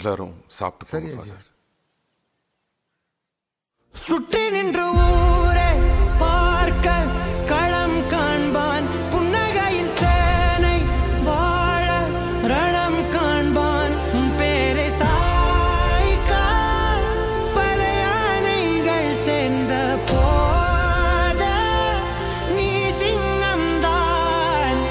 எல்லாரும் சாப்பிட்டு சரி, போங்க ஐயா. ஃபாதர் சுற்றி நின்று ஊரே பார்க்க களம் காண்பான் புன்னகையில் சேனை வாழ ரணம் காண்பான் உன் பேரை சாய்க்க பல யானைகள் சேர்ந்த போத நீ சிங்கம்தான்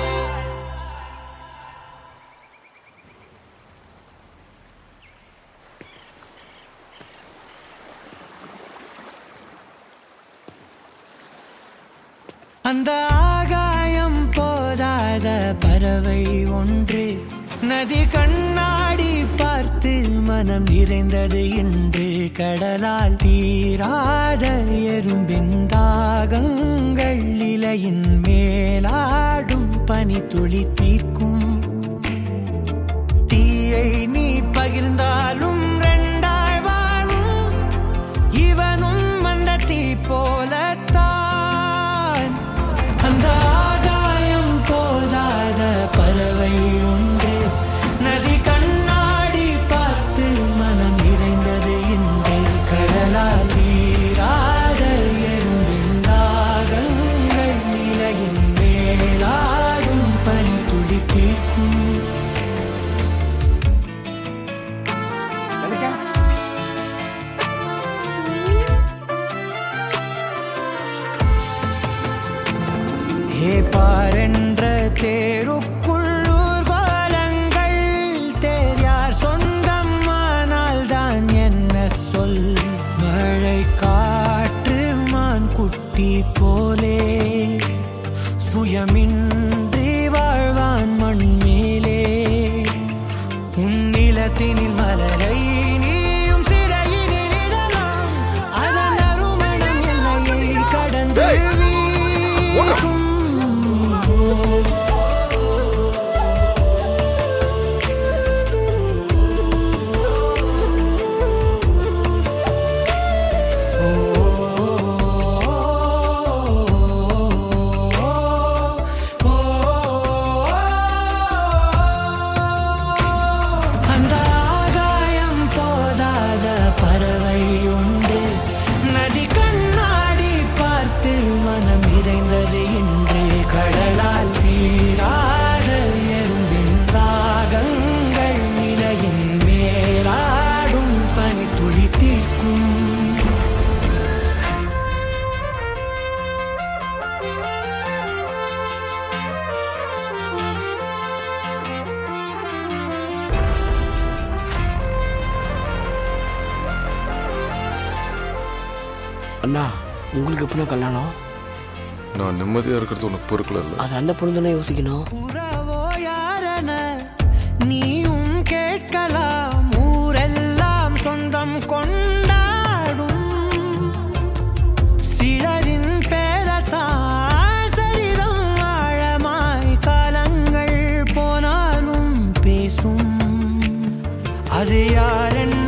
அந்த ஆகாயம் போதாத பறவை ஒன்று நதி கண்ணாடி பார்த்து மனம் நிறைந்தது இன்று கடலால் தீராத எறும்பின் தாகங்கள் இலையின் மேலாடும் பனி துளி தீர்க்கும் தீயை நீ பகிர்ந்தாலும் ரெண்டாய் வாழும் இவனும் அந்த தீ போலத்தான் அந்த ஆகாயம் போதாத பறவை ஒன்று நதி கண்ணாடி பார்த்து மனம் நிறைந்தது இன்று கடலால் தீராத எறும்பின் தாகங்கள் இலையின் மேலாடும் பனி துளி தீர்க்கும் ஏ பாரென்ற தேருக்குள்ளூர் கோலங்கள் தேர்யார் சொந்தம் ஆனால் தான் என்ன சொல் மழை காற்று மான் குட்டி போலே சுயமின்றி வாழ்வான் மண் மேலே உன் நிலத்தினில் மலரை நீயும் சிறையினில் இடலாம் அதன் அருமணம் எல்லையை கடந்து வீசும் அந்த ஆகாயம் போதாத பறவை உண்டு நதி கண்ணாடி பார்த்து மனம் நிறைந்தது இன்று கடலால் தீராத எறும்பின் ராகங்கள் இலையின் மேலாடும் பனி துளி தீர்க்கும் அண்ணா உங்களுக்கு எப்படின்னா கல்யாணம் நான் நிம்மதியா இருக்கிறது உனக்கு பொறுக்கல இல்ல அது அந்த பொண்ணு தானே யோசிக்கணும் உறவோ யாரென நீயும் கேட்கலாம் ஊரெல்லாம் சொந்தம் கொண்டாடும் சிலரின் பேரத்தான் சரிதம் ஆழமாய் காலங்கள் போனாலும் பேசும் அது யாரென்ன